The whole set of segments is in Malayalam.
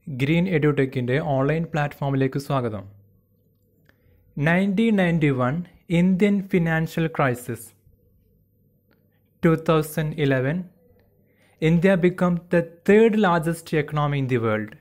ഗ്രീൻ എഡ്യൂടെക്കിൻ്റെ ഓൺലൈൻ പ്ലാറ്റ്ഫോമിലേക്ക് സ്വാഗതം nineteen ninety one Indian financial crisis two thousand eleven India become the third largest economy in the world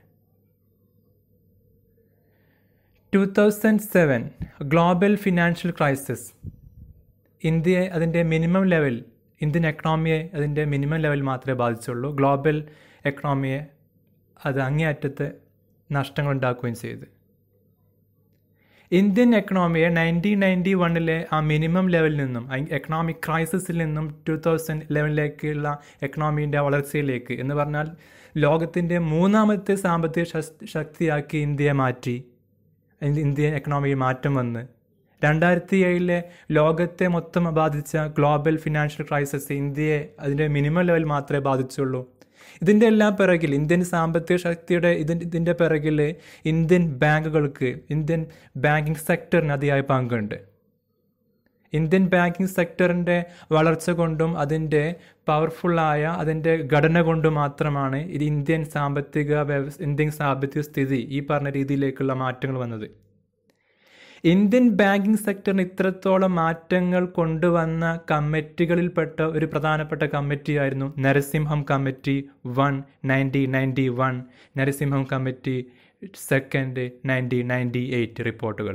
two thousand seven global financial crisis ഇന്ത്യയെ അതിൻ്റെ മിനിമം ലെവൽ ഇന്ത്യൻ എക്കണോമിയെ അതിൻ്റെ മിനിമം ലെവൽ മാത്രമേ ബാധിച്ചുള്ളൂ ഗ്ലോബൽ എക്കണോമിയെ അത് അങ്ങേയറ്റത്തെ നഷ്ടങ്ങൾ ഉണ്ടാക്കുകയും ചെയ്തു ഇന്ത്യൻ എക്കണോമിയെ നയൻറ്റീൻ നയൻറ്റി വണ്ണിലെ ആ മിനിമം ലെവലിൽ നിന്നും എക്കണോമിക് ക്രൈസിസിൽ നിന്നും ടു തൗസൻഡ് ഇലവനിലേക്കുള്ള എക്കണോമീൻ്റെ വളർച്ചയിലേക്ക് എന്ന് പറഞ്ഞാൽ ലോകത്തിൻ്റെ മൂന്നാമത്തെ സാമ്പത്തിക ശക്തിയാക്കി ഇന്ത്യയെ മാറ്റി ഇന്ത്യൻ എക്കണോമിയിൽ മാറ്റം വന്ന് രണ്ടായിരത്തി ഏഴിലെ ലോകത്തെ മൊത്തം ബാധിച്ച ഗ്ലോബൽ ഫിനാൻഷ്യൽ ക്രൈസിസ് ഇന്ത്യയെ അതിൻ്റെ മിനിമം ലെവൽ മാത്രമേ ബാധിച്ചുള്ളൂ ഇതിൻ്റെ എല്ലാം പിറകിൽ ഇന്ത്യൻ സാമ്പത്തിക ശക്തിയുടെ ഇതിൻ്റെ ഇതിൻ്റെ പിറകിൽ ഇന്ത്യൻ ബാങ്കുകൾക്ക് ഇന്ത്യൻ ബാങ്കിങ് സെക്ടറിന് അതിയായ പങ്കുണ്ട് ഇന്ത്യൻ ബാങ്കിങ് സെക്ടറിൻ്റെ വളർച്ച കൊണ്ടും അതിൻ്റെ പവർഫുള്ളായ അതിൻ്റെ ഘടന കൊണ്ടും മാത്രമാണ് ഇത് ഇന്ത്യൻ സാമ്പത്തിക വ്യവസ്ഥ ഇന്ത്യൻ സാമ്പത്തിക സ്ഥിതി ഈ പറഞ്ഞ രീതിയിലേക്കുള്ള മാറ്റങ്ങൾ വന്നത് ഇന്ത്യൻ ബാങ്കിങ് സെക്ടറിന് ഇത്രത്തോളം മാറ്റങ്ങൾ കൊണ്ടുവന്ന കമ്മിറ്റികളിൽപ്പെട്ട ഒരു പ്രധാനപ്പെട്ട കമ്മിറ്റിയായിരുന്നു Narasimham committee one nineteen ninety one Narasimham committee second nineteen ninety eight റിപ്പോർട്ടുകൾ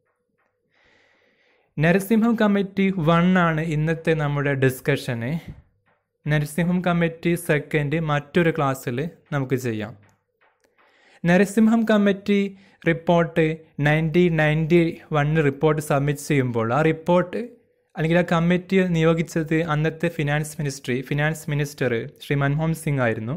നരസിംഹം കമ്മിറ്റി വൺ ആണ് ഇന്നത്തെ നമ്മുടെ ഡിസ്കഷന് നരസിംഹം കമ്മിറ്റി സെക്കൻഡ് മറ്റൊരു ക്ലാസ്സിൽ നമുക്ക് ചെയ്യാം Narasimham committee report nineteen ninety വണ്ണിന് റിപ്പോർട്ട് സബ്മിറ്റ് ചെയ്യുമ്പോൾ ആ റിപ്പോർട്ട് അല്ലെങ്കിൽ ആ കമ്മിറ്റി നിയോഗിച്ചത് അന്നത്തെ finance ministry finance minister Shri Manmohan Singh ആയിരുന്നു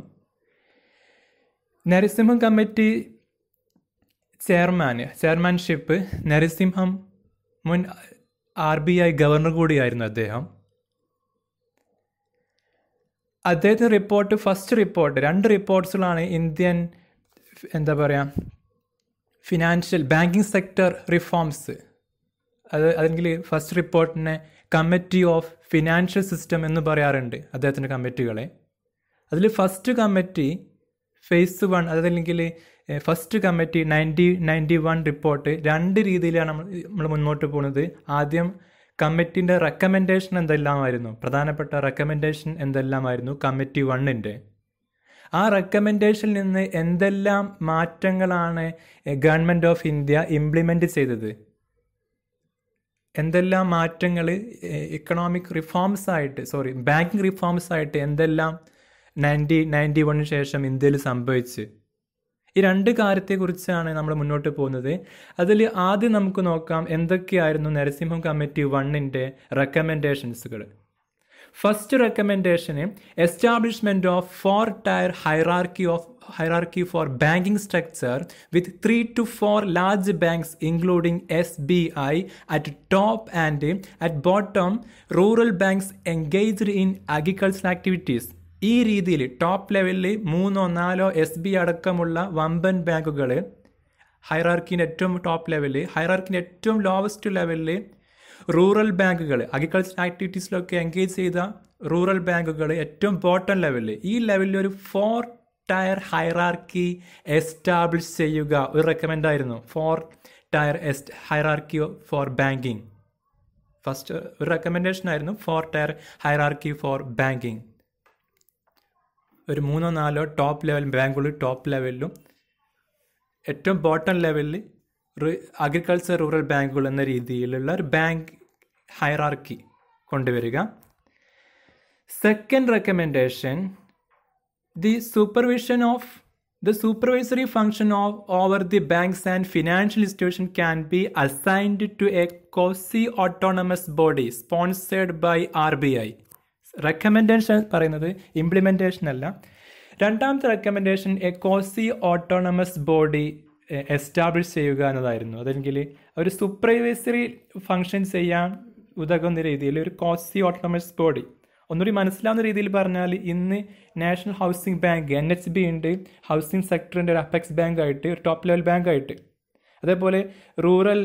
Narasimham committee chairman chairmanship Narasimham മുൻ ആർ ബി ഐ ഗവർണർ കൂടിയായിരുന്നു അദ്ദേഹം അദ്ദേഹത്തിൻ്റെ റിപ്പോർട്ട് ഫസ്റ്റ് റിപ്പോർട്ട് രണ്ട് റിപ്പോർട്ട്സുകളാണ് ഇന്ത്യൻ എന്താ പറയുക ഫിനാൻഷ്യൽ ബാങ്കിങ് സെക്ടർ റിഫോംസ് അത് അല്ലെങ്കിൽ ഫസ്റ്റ് റിപ്പോർട്ടിനെ കമ്മിറ്റി ഓഫ് ഫിനാൻഷ്യൽ സിസ്റ്റം എന്ന് പറയാറുണ്ട് അദ്ദേഹത്തിൻ്റെ കമ്മിറ്റികളെ അതിൽ ഫസ്റ്റ് കമ്മിറ്റി ഫേസ് വൺ അതല്ലെങ്കിൽ first committee ninety ninety one report രണ്ട് രീതിയിലാണ് നമ്മൾ നമ്മൾ മുന്നോട്ട് പോകുന്നത് ആദ്യം കമ്മിറ്റിൻ്റെ റെക്കമെൻഡേഷൻ എന്തെല്ലാമായിരുന്നു പ്രധാനപ്പെട്ട റെക്കമെൻഡേഷൻ എന്തെല്ലാമായിരുന്നു കമ്മിറ്റി വണ്ണിൻ്റെ ആ റെക്കമെൻഡേഷനിൽ നിന്ന് എന്തെല്ലാം മാറ്റങ്ങളാണ് ഗവൺമെൻറ് ഓഫ് ഇന്ത്യ ഇംപ്ലിമെൻ്റ് ചെയ്തത് എന്തെല്ലാം മാറ്റങ്ങൾ ഇക്കണോമിക് റിഫോംസ് ആയിട്ട് സോറി ബാങ്കിങ് റിഫോംസ് ആയിട്ട് എന്തെല്ലാം നയൻറ്റി നയൻറ്റി വണ്ണിന് ശേഷം ഇന്ത്യയിൽ സംഭവിച്ച് ഈ രണ്ട് കാര്യത്തെക്കുറിച്ചാണ് നമ്മൾ മുന്നോട്ട് പോകുന്നത് അതിൽ ആദ്യം നമുക്ക് നോക്കാം എന്തൊക്കെയായിരുന്നു നരസിംഹം കമ്മിറ്റി വണ്ണിൻ്റെ റെക്കമെൻഡേഷൻസുകൾ first recommendation establishment of four tier hierarchy of hierarchy for banking structure with 3 to 4 large banks including SBI at top and at bottom rural banks engaged in agricultural activities ഈ രീതിയിൽ ടോപ്പ് ലെവലിൽ മൂന്നോ നാലോ എസ് ബി അടക്കമുള്ള വമ്പൻ ബാങ്കുകൾ ഹൈറാർക്കിൻ്റെ ഏറ്റവും ടോപ്പ് ലെവലിൽ ഹൈറാർക്കിൻ്റെ ഏറ്റവും ലോവസ്റ്റ് ലെവലിൽ റൂറൽ ബാങ്കുകൾ അഗ്രികൾച്ചർ ആക്ടിവിറ്റീസിലൊക്കെ എൻഗേജ് ചെയ്ത റൂറൽ ബാങ്കുകൾ ഏറ്റവും ബോട്ടം ലെവലിൽ ഈ ലെവലിൽ ഒരു ഫോർ ടയർ ഹൈറാർക്കി എസ്റ്റാബ്ലിഷ് ചെയ്യുക ഒരു റെക്കമെൻഡ് ആയിരുന്നു ഫോർ ടയർ എസ്റ്റ് ഹൈറാർക്കി ഫോർ ബാങ്കിങ് ഫസ്റ്റ് ഒരു റെക്കമെൻഡേഷൻ ആയിരുന്നു four tier hierarchy for banking ഒരു മൂന്നോ നാലോ ടോപ്പ് ലെവൽ ബാങ്കുകൾ ടോപ്പ് ലെവലിലും ഏറ്റവും ബോട്ടം ലെവലിൽ അഗ്രികൾച്ചർ റൂറൽ ബാങ്കുകൾ എന്ന രീതിയിലുള്ള ഒരു ബാങ്ക് ഹൈറാർക്കി കൊണ്ടുവരിക second recommendation the supervision of the supervisory function of over the banks and financial institution can be assigned to a quasi autonomous body sponsored by RBI recommendation പറയുന്നത് ഇംപ്ലിമെൻറ്റേഷൻ അല്ല രണ്ടാമത്തെ recommendation a quasi autonomous body establish ചെയ്യുക എന്നതായിരുന്നു അതെങ്കിൽ ഒരു സൂപ്പർവൈസറി ഫങ്ഷൻ ചെയ്യാൻ ഉതകുന്ന രീതിയിൽ ഒരു കോസി ഓട്ടോണമസ് ബോഡി ഒന്നുകൂടി മനസ്സിലാവുന്ന രീതിയിൽ പറഞ്ഞാൽ ഇന്ന് national housing bank N H B ഉണ്ട് ഹൗസിംഗ് സെക്ടറിൻ്റെ ഒരു അപ്പെക്സ് ബാങ്ക് ആയിട്ട് ഒരു ടോപ്പ് ലെവൽ ബാങ്ക് ആയിട്ട് അതേപോലെ റൂറൽ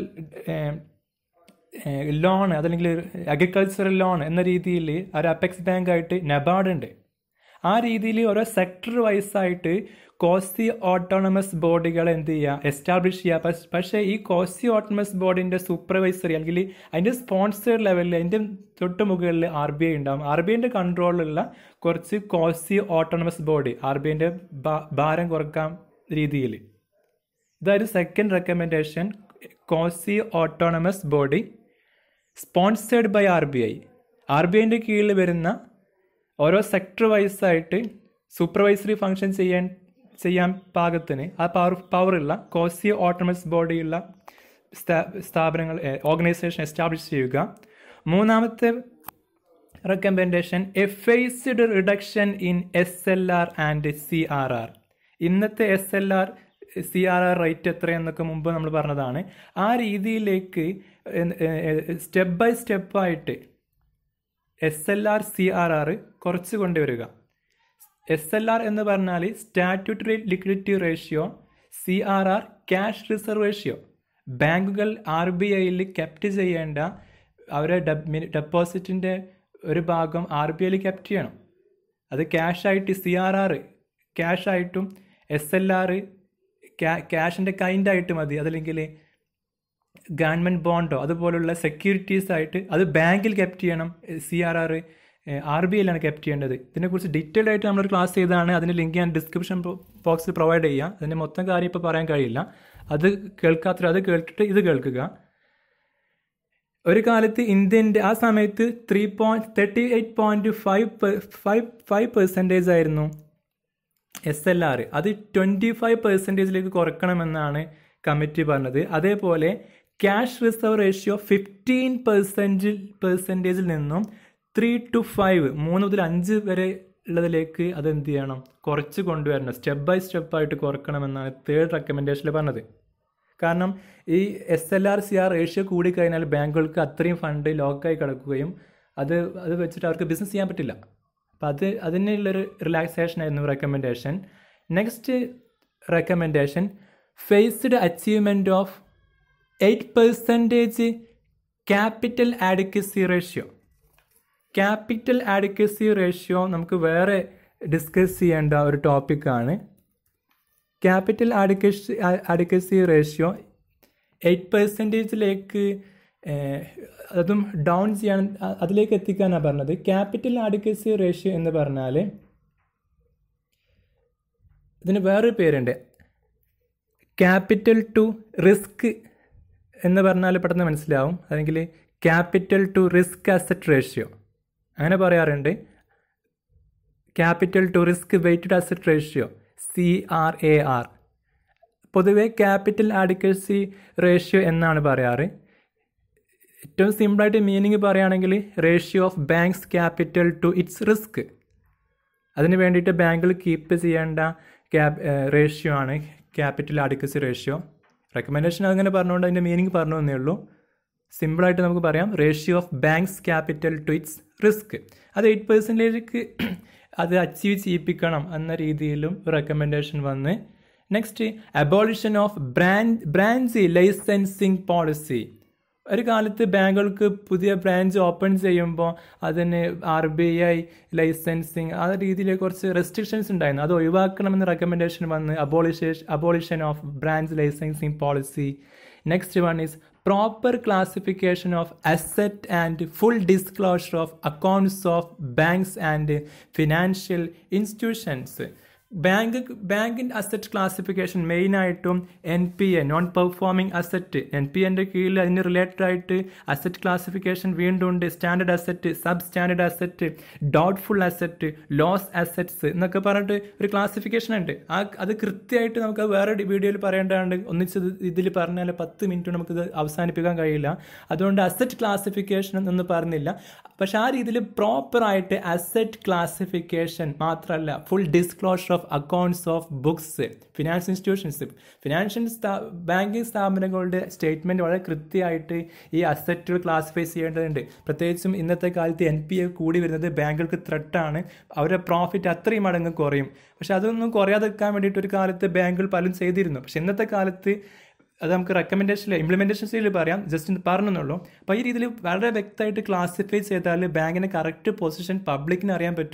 ലോൺ അതല്ലെങ്കിൽ അഗ്രികൾച്ചറൽ ലോൺ എന്ന രീതിയിൽ ഒരു അപ്പെക്സ് ബാങ്ക് ആയിട്ട് നബാർഡ് ഉണ്ട് ആ രീതിയിൽ ഓരോ സെക്ടർ വൈസായിട്ട് കോസി ഓട്ടോണമസ് ബോഡികളെ എന്ത് ചെയ്യുക എസ്റ്റാബ്ലിഷ് ചെയ്യുക പക്ഷ- പക്ഷേ ഈ കോസി ഓട്ടോണമസ് ബോർഡിൻ്റെ സൂപ്പർവൈസറി അല്ലെങ്കിൽ അതിൻ്റെ സ്പോൺസേഡ് ലെവലിൽ അതിൻ്റെ തൊട്ട് മുകളിൽ ആർ ബി ഐ ഉണ്ടാകും ആർ ബി ഐൻ്റെ കൺട്രോളിലുള്ള കുറച്ച് quasi autonomous body R B ഐൻ്റെ ഭാരം കുറക്കാൻ രീതിയിൽ ഇതായിരുന്നു second recommendation quasi autonomous body sponsored by R B I R B ഐൻ്റെ കീഴിൽ വരുന്ന ഓരോ സെക്ടർ വൈസ് ആയിട്ട് സൂപ്പർവൈസറി ഫങ്ഷൻ ചെയ്യാൻ ചെയ്യാൻ പാകത്തിന് ആ പവർ പവറുള്ള കോസി ഓട്ടോണമസ് ബോഡിയുള്ള സ്ഥാ- സ്ഥാപനങ്ങൾ ഓർഗനൈസേഷൻ എസ്റ്റാബ്ലിഷ് ചെയ്യുക മൂന്നാമത്തെ recommendation a phased reduction in S L R and C R R ഇന്നത്തെ S L R C R R rate എത്രയെന്നൊക്കെ മുമ്പ് നമ്മൾ പറഞ്ഞതാണ് ആ രീതിയിലേക്ക് സ്റ്റെപ്പ് ബൈ സ്റ്റെപ്പായിട്ട് S L R C R R കുറച്ച് കൊണ്ടുവരിക എസ് എൽ ആർ എന്ന് പറഞ്ഞാൽ statutory liquidity ratio C R R cash reserve ratio ബാങ്കുകൾ ആർ ബി ഐയിൽ കെപ്റ്റ് ചെയ്യേണ്ട അവരെ ഡെപ്പോസിറ്റിൻ്റെ ഒരു ഭാഗം ആർ ബി ഐയിൽ കെപ്റ്റ് ചെയ്യണം അത് ക്യാഷ് ആയിട്ട് സി ആർ ആർ ക്യാഷ് ആയിട്ടും എസ് എൽ ആർ ക്യാഷിൻ്റെ കൈൻഡ് ആയിട്ട് മതി അതല്ലെങ്കിൽ ഗവൺമെൻറ് ബോണ്ടോ അതുപോലുള്ള സെക്യൂരിറ്റീസ് ആയിട്ട് അത് ബാങ്കിൽ കെപ്റ്റ് ചെയ്യണം C R R R B ഐയിലാണ് കെപ്റ്റ് ചെയ്യേണ്ടത് ഇതിനെക്കുറിച്ച് ഡീറ്റെയിൽഡ് ആയിട്ട് നമ്മളൊരു ക്ലാസ് ചെയ്താണ് അതിൻ്റെ ലിങ്ക് ഞാൻ ഡിസ്ക്രിപ്ഷൻ ബോക്സിൽ പ്രൊവൈഡ് ചെയ്യാം അതിൻ്റെ മൊത്തം കാര്യം ഇപ്പോൾ പറയാൻ കഴിയില്ല അത് കേൾക്കാത്ത അത് കേട്ടിട്ട് ഇത് കേൾക്കുക ഒരു കാലത്ത് ഇന്ത്യൻ്റെ ആ സമയത്ത് three point thirty eight point five five five percentage ആയിരുന്നു എസ് എൽ ആർ അത് ട്വൻറ്റി ഫൈവ് പെർസെൻറ്റേജിലേക്ക് കുറക്കണമെന്നാണ് കമ്മിറ്റി പറഞ്ഞത് അതേപോലെ ക്യാഷ് റിസർവ് റേഷ്യോ ഫിഫ്റ്റീൻ പെർസെൻറ്റിൽ പെർസെൻറ്റേജിൽ നിന്നും ത്രീ ടു ഫൈവ് മൂന്ന് മുതൽ അഞ്ച് വരെ ഉള്ളതിലേക്ക് അത് എന്ത് ചെയ്യണം കുറച്ച് കൊണ്ടുവരണം സ്റ്റെപ്പ് ബൈ സ്റ്റെപ്പ് ആയിട്ട് കുറക്കണമെന്നാണ് തേർഡ് റെക്കമെൻഡേഷനിൽ പറഞ്ഞത് കാരണം ഈ S L R C R ratio കൂടിക്കഴിഞ്ഞാൽ ബാങ്കുകൾക്ക് അത്രയും ഫണ്ട് ലോക്കായി കിടക്കുകയും അത് അത് വെച്ചിട്ട് അവർക്ക് ബിസിനസ് ചെയ്യാൻ പറ്റില്ല അപ്പം അത് അതിനുള്ളൊരു റിലാക്സേഷൻ ആയിരുന്നു recommendation next recommendation phased achievement of eight percentage capital adequacy ratio capital adequacy ratio നമുക്ക് വേറെ ഡിസ്കസ് ചെയ്യേണ്ട ഒരു ടോപ്പിക്കാണ് capital adequacy adequacy ratio eight പെർസെൻറ്റേജിലേക്ക് അതും ഡൗൺ ചെയ്യാൻ അ- അതിലേക്ക് എത്തിക്കാനാണ് പറഞ്ഞത് ക്യാപിറ്റൽ ആഡിക്കസി റേഷ്യോ എന്ന് പറഞ്ഞാൽ ഇതിന് വേറൊരു പേരുണ്ട് ക്യാപിറ്റൽ ടു റിസ്ക് എന്ന് പറഞ്ഞാൽ പെട്ടെന്ന് മനസ്സിലാവും അല്ലെങ്കിൽ capital to risk asset ratio അങ്ങനെ പറയാറുണ്ട് capital to risk weighted asset ratio C R A R പൊതുവെ ക്യാപിറ്റൽ ആഡിക്കസി റേഷ്യോ എന്നാണ് പറയാറ് ഏറ്റവും സിമ്പിളായിട്ട് മീനിങ് പറയുകയാണെങ്കിൽ ratio of banks capital to its risk അതിന് വേണ്ടിയിട്ട് ബാങ്കുകൾ കീപ്പ് ചെയ്യേണ്ട ക്യാപ് റേഷ്യോ ആണ് ക്യാപിറ്റൽ ആഡിക്കസി റേഷ്യോ റെക്കമെൻഡേഷൻ അങ്ങനെ പറഞ്ഞുകൊണ്ട് അതിൻ്റെ മീനിങ് പറഞ്ഞു തന്നേ ഉള്ളൂ സിമ്പിളായിട്ട് നമുക്ക് പറയാം ratio of banks capital to its risk അത് എയ്റ്റ് പെർസെൻറ്റേജ് അത് അച്ചീവ് ചെയ്യിപ്പിക്കണം എന്ന രീതിയിലും റെക്കമെൻഡേഷൻ വന്ന് next abolition of branch branch licensing policy ഒരു കാലത്ത് ബാങ്കുകൾക്ക് പുതിയ ബ്രാഞ്ച് ഓപ്പൺ ചെയ്യുമ്പോൾ അതിന് ആർ ബി ഐ ലൈസൻസിങ് ആ രീതിയിൽ കുറച്ച് റെസ്ട്രിക്ഷൻസ് ഉണ്ടായിരുന്നു അത് ഒഴിവാക്കണമെന്ന് റെക്കമെൻഡേഷൻ വന്ന് abolition abolition of branch licensing policy next one is proper classification of asset and full disclosure of accounts of banks and financial institutions bank ബാങ്കിൻ്റെ അസറ്റ് ക്ലാസിഫിക്കേഷൻ മെയിനായിട്ടും N P A non performing asset N P എൻ്റെ കീഴിൽ അതിന് റിലേറ്റഡ് ആയിട്ട് അസറ്റ് ക്ലാസിഫിക്കേഷൻ വീണ്ടും ഉണ്ട് standard asset sub standard asset doubtful asset loss assets എന്നൊക്കെ പറഞ്ഞിട്ട് ഒരു ക്ലാസിഫിക്കേഷൻ ഉണ്ട് ആ അത് കൃത്യമായിട്ട് നമുക്ക് വേറെ വീഡിയോയിൽ പറയേണ്ടതുണ്ട് ഒന്നിച്ച് ഇതിൽ പറഞ്ഞാൽ പത്ത് മിനിറ്റ് നമുക്കിത് അവസാനിപ്പിക്കാൻ കഴിയില്ല അതുകൊണ്ട് അസറ്റ് ക്ലാസിഫിക്കേഷൻ എന്നൊന്നും പറഞ്ഞില്ല പക്ഷെ ആ രീതിയിൽ പ്രോപ്പറായിട്ട് അസറ്റ് ക്ലാസിഫിക്കേഷൻ മാത്രമല്ല full disclosure of accounts of books finance institutions financial സ്ഥാ ബാങ്കിങ് സ്ഥാപനങ്ങളുടെ സ്റ്റേറ്റ്മെൻറ്റ് വളരെ കൃത്യമായിട്ട് ഈ അസറ്റുകൾ ക്ലാസിഫൈ ചെയ്യേണ്ടതുണ്ട് പ്രത്യേകിച്ചും ഇന്നത്തെ കാലത്ത് എൻ പി എ കൂടി വരുന്നത് ബാങ്കുകൾക്ക് ത്രെട്ടാണ് അവരുടെ പ്രോഫിറ്റ് അത്രയും മടങ്ങ് കുറയും പക്ഷെ അതൊന്നും കുറയാതെക്കാൻ വേണ്ടിയിട്ട് ഒരു കാലത്ത് ബാങ്കുകൾ പലരും ചെയ്തിരുന്നു പക്ഷെ ഇന്നത്തെ കാലത്ത് അത് നമുക്ക് റെക്കമെൻഡേഷനിൽ ഇംപ്ലിമെൻറ്റേഷൻ സ്റ്റേജിൽ പറയാം ജസ്റ്റ് പറഞ്ഞെന്നുള്ളൂ അപ്പോൾ ഈ രീതിയിൽ വളരെ വ്യക്തമായിട്ട് ക്ലാസിഫൈ ചെയ്താൽ ബാങ്കിൻ്റെ കറക്റ്റ് പൊസിഷൻ പബ്ലിക്കിന് അറിയാൻ പറ്റും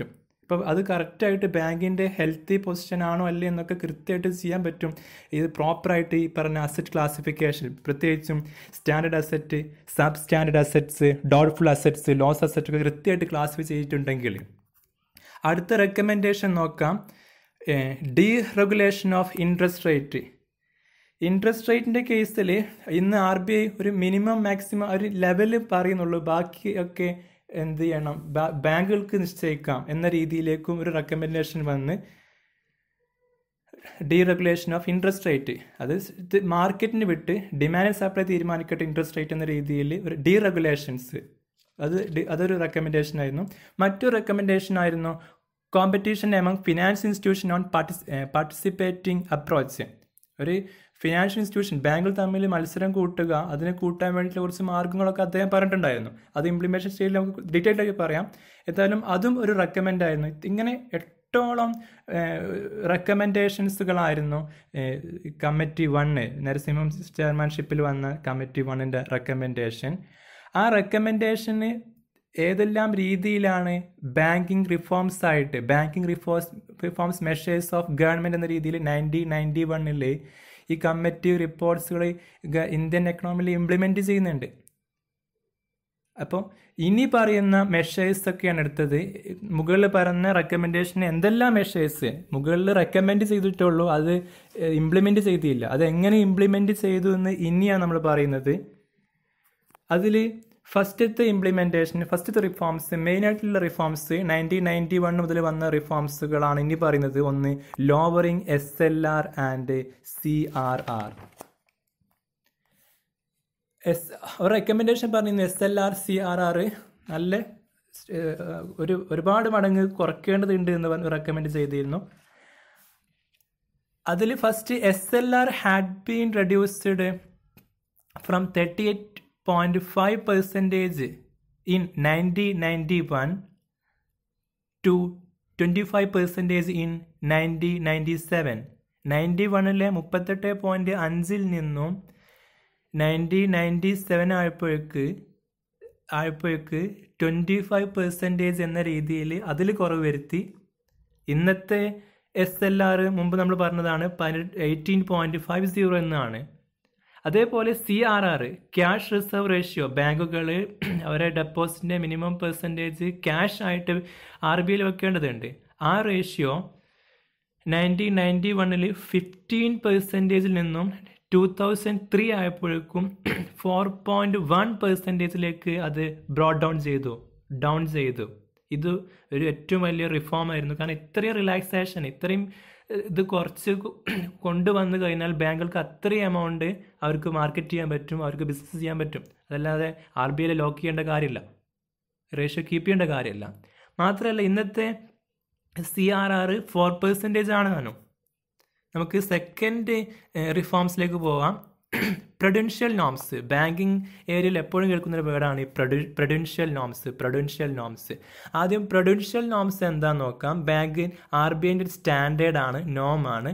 ഇപ്പോൾ അത് കറക്റ്റായിട്ട് ബാങ്കിൻ്റെ ഹെൽത്തി പൊസിഷൻ ആണോ അല്ലേ എന്നൊക്കെ കൃത്യമായിട്ട് ചെയ്യാൻ പറ്റും ഇത് പ്രോപ്പറായിട്ട് ഈ പറഞ്ഞ അസറ്റ് ക്ലാസിഫിക്കേഷൻ പ്രത്യേകിച്ചും standard asset sub standard assets doubtful assets loss asset ഒക്കെ കൃത്യമായിട്ട് ക്ലാസിഫൈ ചെയ്തിട്ടുണ്ടെങ്കിൽ അടുത്ത റെക്കമെൻഡേഷൻ നോക്കാം deregulation of interest rate interest റേറ്റിൻ്റെ കേസിൽ ഇന്ന് ആർ ബി ഐ ഒരു മിനിമം മാക്സിമം ഒരു ലെവല് പറയുന്നുള്ളൂ ബാക്കി ഒക്കെ എന്ത് ചെയ്യണം ബാങ്കുകൾക്ക് നിശ്ചയിക്കാം എന്ന രീതിയിലേക്കും ഒരു റെക്കമെൻഡേഷൻ വന്ന് ഡീറെഗുലേഷൻ ഓഫ് ഇൻട്രസ്റ്റ് റേറ്റ് അത് മാർക്കറ്റിന് വിട്ട് ഡിമാൻഡ് ആൻഡ് സപ്ലൈ തീരുമാനിക്കട്ടെ ഇൻട്രസ്റ്റ് റേറ്റ് എന്ന രീതിയിൽ ഒരു ഡീറെഗുലേഷൻസ് അത് അതൊരു റെക്കമെൻഡേഷൻ ആയിരുന്നു മറ്റൊരു റെക്കമെൻഡേഷൻ ആയിരുന്നു competition among finance institution on parties participating approach ഒരു ഫിനാൻഷ്യൽ ഇൻസ്റ്റിറ്റ്യൂഷൻ ബാങ്കുകൾ തമ്മിൽ മത്സരം കൂട്ടുക അതിനെ കൂട്ടാൻ വേണ്ടിയിട്ടുള്ള കുറച്ച് മാർഗ്ഗങ്ങളൊക്കെ അദ്ദേഹം പറഞ്ഞിട്ടുണ്ടായിരുന്നു അത് ഇംപ്ലിമേഷൻ സ്റ്റേജിൽ നമുക്ക് ഡീറ്റെയിൽ ആയി പറയാം എന്തായാലും അതും ഒരു റെക്കമെൻഡ് ആയിരുന്നു ഇങ്ങനെ എട്ടോളം റെക്കമെൻഡേഷൻസുകളായിരുന്നു കമ്മിറ്റി വണ്ണ് നരസിംഹം ചെയർമാൻഷിപ്പിൽ വന്ന കമ്മിറ്റി വണ്ണിൻ്റെ റെക്കമെൻഡേഷൻ ആ റെക്കമെൻഡേഷന് ഏതെല്ലാം രീതിയിലാണ് ബാങ്കിങ് റിഫോംസ് ആയിട്ട് banking reforms reforms measures of government എന്ന രീതിയിൽ നയൻറ്റീൻ നയൻറ്റി വണ്ണിൽ ഈ കമ്മിറ്റി റിപ്പോർട്ട്സുകൾ ഇന്ത്യൻ എക്കണോമിയിൽ ഇംപ്ലിമെൻറ്റ് ചെയ്യുന്നുണ്ട് അപ്പോൾ ഇനി പറയുന്ന മെഷേഴ്സ് ഒക്കെയാണ് എടുത്തത് മുകളിൽ പറഞ്ഞ റെക്കമെൻഡേഷൻ എന്തെല്ലാം മെഷേഴ്സ് മുകളിൽ റെക്കമെൻഡ് ചെയ്തിട്ടുള്ളൂ അത് ഇംപ്ലിമെൻറ്റ് ചെയ്തില്ല അത് എങ്ങനെ ഇംപ്ലിമെൻറ്റ് ചെയ്തു എന്ന് ഇനിയാണ് നമ്മൾ പറയുന്നത് അതിൽ ഫസ്റ്റത്തെ ഇംപ്ലിമെൻറ്റേഷൻ ഫസ്റ്റത്തെ റിഫോംസ് മെയിനായിട്ടുള്ള റിഫോംസ് നയൻറ്റീൻ നയൻറ്റി വൺ മുതൽ വന്ന റിഫോംസുകളാണ് ഇനി പറയുന്നത് ഒന്ന് lowering S L R and C R R S ഒരു റെക്കമെൻഡേഷൻ പറയുന്നത് S L R C R R നല്ല ഒരു ഒരുപാട് മടങ്ങ് കുറയ്ക്കേണ്ടതുണ്ട് എന്ന് പറഞ്ഞ് റെക്കമെൻഡ് ചെയ്തിരുന്നു അതിൽ first S L R had been reduced from thirty eight point five percentage in nineteen ninety one to twenty five percentage in nineteen ninety seven nineteen ninety മുപ്പത്തെട്ട് പോയിൻറ്റ് അഞ്ചിൽ നിന്നും നയൻറ്റീൻ നയൻറ്റി സെവൻ ആയപ്പോഴേക്ക് ആയപ്പോഴേക്ക് ട്വൻറ്റി ഫൈവ് പെർസെൻറ്റേജ് എന്ന രീതിയിൽ അതിൽ കുറവ് വരുത്തി ഇന്നത്തെ എസ് എൽ ആർ മുമ്പ് നമ്മൾ പറഞ്ഞതാണ് പതിനെട്ട് എയ്റ്റീൻ പോയിൻറ്റ് ഫൈവ് സീറോ എന്നാണ് അതേപോലെ C R R cash reserve ratio ബാങ്കുകൾ അവരെ ഡെപ്പോസിറ്റിൻ്റെ മിനിമം പെർസെൻറ്റേജ് ക്യാഷ് ആയിട്ട് ആർ ബി ഐയിൽ വെക്കേണ്ടതുണ്ട് ആ റേഷ്യോ നയൻറ്റീൻ നയൻറ്റി വണ്ണിൽ ഫിഫ്റ്റീൻ പെർസെൻറ്റേജിൽ നിന്നും ടു തൗസൻഡ് ത്രീ ആയപ്പോഴേക്കും ഫോർ പോയിൻറ്റ് വൺ പെർസെൻറ്റേജിലേക്ക് അത് ബ്രോഡ് ഡൗൺ ചെയ്തു ഡൗൺ ചെയ്തു ഇത് ഒരു ഏറ്റവും വലിയ റിഫോം ആയിരുന്നു കാരണം ഇത്രയും റിലാക്സേഷൻ ഇത്രയും ഇത് കുറച്ച് കൊണ്ടുവന്നു കഴിഞ്ഞാൽ ബാങ്കുകൾക്ക് അത്രയും എമൗണ്ട് അവർക്ക് മാർക്കറ്റ് ചെയ്യാൻ പറ്റും അവർക്ക് ബിസിനസ് ചെയ്യാൻ പറ്റും അതല്ലാതെ ആർ ബി ഐയിൽ ലോക്ക് ചെയ്യേണ്ട കാര്യമില്ല റേഷ്യോ കീപ്പ് ചെയ്യേണ്ട കാര്യമില്ല മാത്രമല്ല ഇന്നത്തെ C R R four percentage ആണ് താനും നമുക്ക് സെക്കൻഡ് റിഫോംസിലേക്ക് പോവാം പ്രൊഡൻഷ്യൽ നോംസ് ബാങ്കിങ് ഏരിയയിൽ എപ്പോഴും കേൾക്കുന്ന ഒരു വേർഡാണ് ഈ പ്രൊഡു പ്രൊഡൻഷ്യൽ നോംസ് പ്രൊഡൻഷ്യൽ നോംസ് ആദ്യം പ്രൊഡൻഷ്യൽ നോംസ് എന്താന്ന് നോക്കാം ബാങ്ക് ആർ ബി ഐൻ്റെ സ്റ്റാൻഡേർഡ് ആണ് നോം ആണ്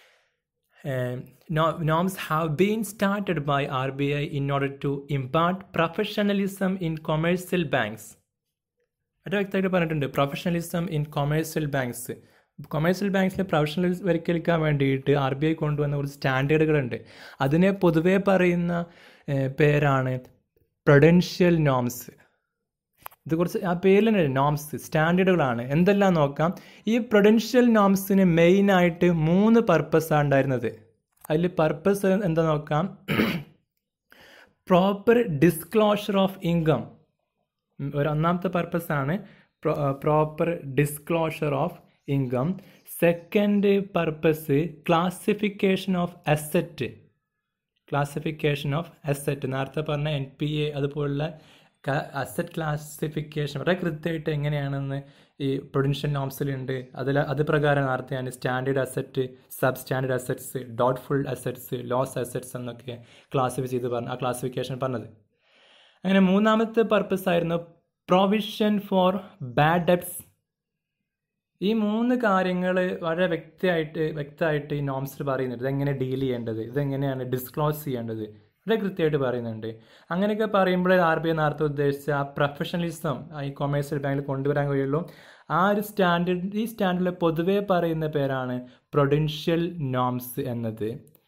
norms have been started by R B I in order to impart professionalism in commercial banks ഏറ്റവും വ്യക്തമായിട്ട് പറഞ്ഞിട്ടുണ്ട് professionalism in commercial banks commercial ബാങ്ക്സിലെ പ്രൊഫഷണൽ വരയ്ക്കാൻ വേണ്ടിയിട്ട് ആർ ബി ഐ കൊണ്ടുവന്ന കുറച്ച് സ്റ്റാൻഡേർഡുകളുണ്ട് അതിനെ പൊതുവേ പറയുന്ന പേരാണ് പ്രൊഡൻഷ്യൽ നോംസ് ഇത് കുറച്ച് ആ പേരിൽ തന്നെ നോംസ് സ്റ്റാൻഡേർഡുകളാണ് എന്തെല്ലാം നോക്കാം ഈ പ്രൊഡൻഷ്യൽ നോംസിന് മെയിനായിട്ട് മൂന്ന് പർപ്പസാണ് ഉണ്ടായിരുന്നത് അതിൽ പർപ്പസ് എന്താ നോക്കാം പ്രോപ്പർ ഡിസ്ക്ലോഷർ ഓഫ് ഇൻകം ഒരു ഒന്നാമത്തെ പർപ്പസാണ് proper disclosure of income second purpose classification of asset classification of asset നേരത്തെ പറഞ്ഞ എൻ പി എ അതുപോലുള്ള അസറ്റ് ക്ലാസിഫിക്കേഷൻ വളരെ കൃത്യമായിട്ട് എങ്ങനെയാണെന്ന് ഈ പ്രൊഡൻഷ്യൽ നോംസിലുണ്ട് അതിൽ അത് പ്രകാരം നേരത്തെ ഞാൻ standard asset sub standard assets doubtful assets loss assets എന്നൊക്കെ ക്ലാസിഫൈ ചെയ്ത് പറഞ്ഞ ആ ക്ലാസിഫിക്കേഷൻ പറഞ്ഞത് അങ്ങനെ മൂന്നാമത്തെ പർപ്പസ് ആയിരുന്നു പ്രൊവിഷൻ ഫോർ ബാഡ് ഡെപ്സ് ഈ മൂന്ന് കാര്യങ്ങൾ വളരെ വ്യക്തമായിട്ട് വ്യക്തമായിട്ട് ഈ നോംസിൽ പറയുന്നുണ്ട് ഇതെങ്ങനെ ഡീൽ ചെയ്യേണ്ടത് ഇതെങ്ങനെയാണ് ഡിസ്ക്ലോസ് ചെയ്യേണ്ടത് വളരെ കൃത്യമായിട്ട് പറയുന്നുണ്ട് അങ്ങനെയൊക്കെ പറയുമ്പോൾ ആർ ബി ഐ നേരത്തെ ഉദ്ദേശിച്ച ആ പ്രൊഫഷണലിസം ഈ കൊമേഴ്സ്യൽ ബാങ്കിൽ കൊണ്ടുവരാൻ കഴിയുള്ളൂ ആ ഒരു സ്റ്റാൻഡേർഡ് ഈ സ്റ്റാൻഡേർഡിൽ പൊതുവേ പറയുന്ന പേരാണ് പ്രൊഡൻഷ്യൽ നോംസ് എന്നത്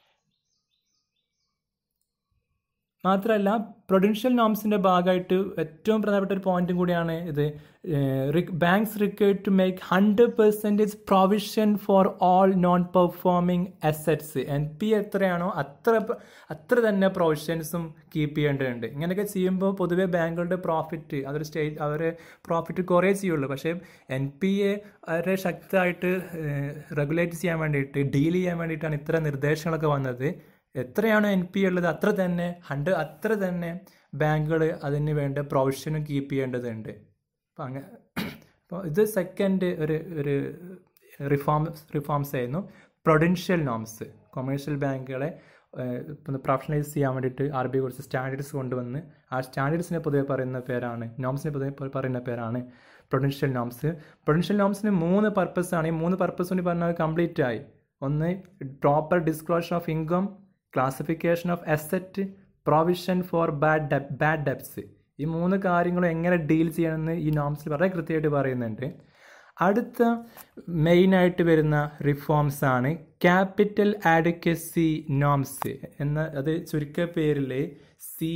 മാത്രമല്ല പ്രൊഡൻഷ്യൽ നോംസിൻ്റെ ഭാഗമായിട്ട് ഏറ്റവും പ്രധാനപ്പെട്ട ഒരു പോയിന്റും കൂടിയാണ് ഇത് banks required to make hundred percentage provision for all non performing assets N P എത്രയാണോ അത്ര അത്ര തന്നെ പ്രൊവിഷൻസും കീപ്പ് ചെയ്യേണ്ടതുണ്ട് ഇങ്ങനെയൊക്കെ ചെയ്യുമ്പോൾ പൊതുവേ ബാങ്കുകളുടെ പ്രോഫിറ്റ് അതൊരു സ്റ്റേറ്റ് അവർ പ്രോഫിറ്റ് കുറേ ചെയ്യുള്ളൂ പക്ഷേ എൻ പി എ വളരെ ശക്തമായിട്ട് റെഗുലേറ്റ് ചെയ്യാൻ വേണ്ടിയിട്ട് ഡീൽ ചെയ്യാൻ വേണ്ടിയിട്ടാണ് ഇത്ര നിർദ്ദേശങ്ങളൊക്കെ വന്നത് എത്രയാണോ എൻ പി ഉള്ളത് അത്ര തന്നെ ഹൺഡ്രഡ് അത്ര തന്നെ ബാങ്കുകൾ അതിന് വേണ്ട പ്രൊവിഷനും കീപ്പ് ചെയ്യേണ്ടതുണ്ട് അപ്പം അങ്ങനെ അപ്പോൾ ഇത് സെക്കൻഡ് ഒരു ഒരു റിഫോം റിഫോംസ് ആയിരുന്നു പ്രൊഡൻഷ്യൽ നോംസ് കൊമേഴ്ഷ്യൽ ബാങ്കുകളെ ഇപ്പം പ്രൊഫഷണലൈസ് ചെയ്യാൻ വേണ്ടിയിട്ട് ആർ ബി ഐ കുറച്ച് സ്റ്റാൻഡേർഡ്സ് കൊണ്ടുവന്ന് ആ സ്റ്റാൻഡേർഡ്സിനെ പൊതുവെ പറയുന്ന പേരാണ് നോംസിനെ പൊതുവെ പറയുന്ന പേരാണ് പ്രൊഡൻഷ്യൽ നോംസ് പ്രൊഡൻഷ്യൽ നോംസിന് മൂന്ന് പർപ്പസ് ആണ് ഈ മൂന്ന് പർപ്പസ് കൊണ്ട് പറഞ്ഞാൽ കംപ്ലീറ്റ് ആയി ഒന്ന് proper disclosure of income classification of asset provision for bad debt bad debts ഈ മൂന്ന് കാര്യങ്ങളും എങ്ങനെ ഡീൽ ചെയ്യണമെന്ന് ഈ നോംസിൽ വളരെ കൃത്യമായിട്ട് പറയുന്നുണ്ട് അടുത്ത മെയിനായിട്ട് വരുന്ന റിഫോംസ് ആണ് ക്യാപിറ്റൽ ആഡ്വക്കസി നോംസ് എന്ന അത് ചുരുക്ക പേരിൽ സി